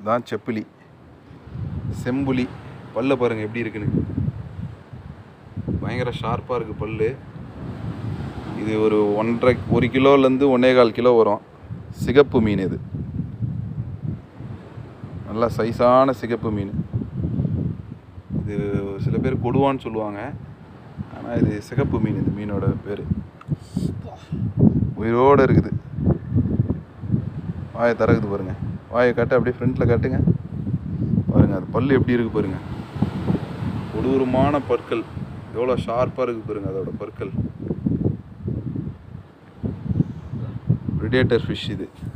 தான் செப்பிலி செம்புலி பல்ல பாருங்கள் எப்படி இருக்குன்னு பயங்கர ஷார்ப்பாக இருக்குது பல்லு இது ஒரு ஒன்றரை ஒரு கிலோலேருந்து ஒன்றே கால் கிலோ வரும் சிகப்பு மீன் இது நல்லா சைஸான சிகப்பு மீன் இது சில பேர் கொடுவான்னு சொல்லுவாங்க ஆனால் இது சிகப்பு மீன் இது மீனோட பேர் உயிரோடு இருக்குது வாயை திறக்குது பாருங்க வாயை காட்டு அப்படியே ஃப்ரண்ட்டில் காட்டுங்க பாருங்க அது பல்லு எப்படி இருக்கு பாருங்க கொடூரமான பற்கள் எவ்வளோ ஷார்ப்பாக இருக்கு பாருங்க அதோட பற்கள் ப்ரிடேட்டர் ஃபிஷ் இது